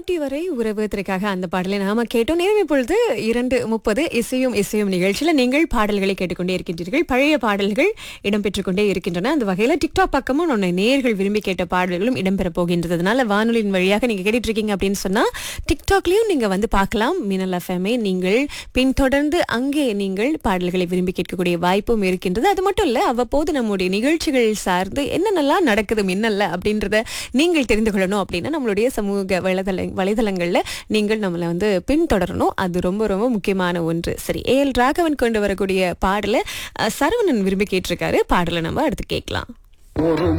ஊட்டி வரை உறவு திரைக்காக அந்த பாடலை நாம கேட்டோம் நேரம் இப்பொழுது இரண்டு முப்பது இசையும் இசையும் நிகழ்ச்சியில நீங்கள் பாடல்களை கேட்டுக்கொண்டே இருக்கின்றீர்கள் பழைய பாடல்கள் இடம்பெற்றுக் கொண்டே இருக்கின்றன அந்த வகையில டிக்டாக் பக்கமும் நம்ம நேர்கள் விரும்பி கேட்ட பாடல்களும் இடம்பெற போகின்றது அதனால வானொலியின் வழியாக நீங்க கேட்டுட்டு இருக்கீங்க அப்படின்னு சொன்னா டிக்டாக்லயும் நீங்க வந்து பார்க்கலாம் மினல் எஃப்எம்ஐ நீங்கள் பின்தொடர்ந்து அங்கே நீங்கள் பாடல்களை விரும்பி கேட்கக்கூடிய வாய்ப்பும் இருக்கின்றது அது மட்டும் இல்ல அவ்வப்போது நம்முடைய நிகழ்ச்சிகள் சார்ந்து என்னென்னலாம் நடக்குது மின்னல்ல அப்படின்றத நீங்கள் தெரிந்து கொள்ளணும் அப்படின்னா நம்மளுடைய சமூக வலைதள வலைதளங்கள்ல நீங்கள் நம்மளை வந்து பின்தொடரணும் அது ரொம்ப ரொம்ப முக்கியமான ஒன்று சரி ஏஎல் ராகவன் கொண்டு வரக்கூடிய பாடலை அஹ், சரவணன் விரும்பி கேட்டிருக்காரு பாடலை நம்ம அடுத்து கேட்கலாம் ஒரு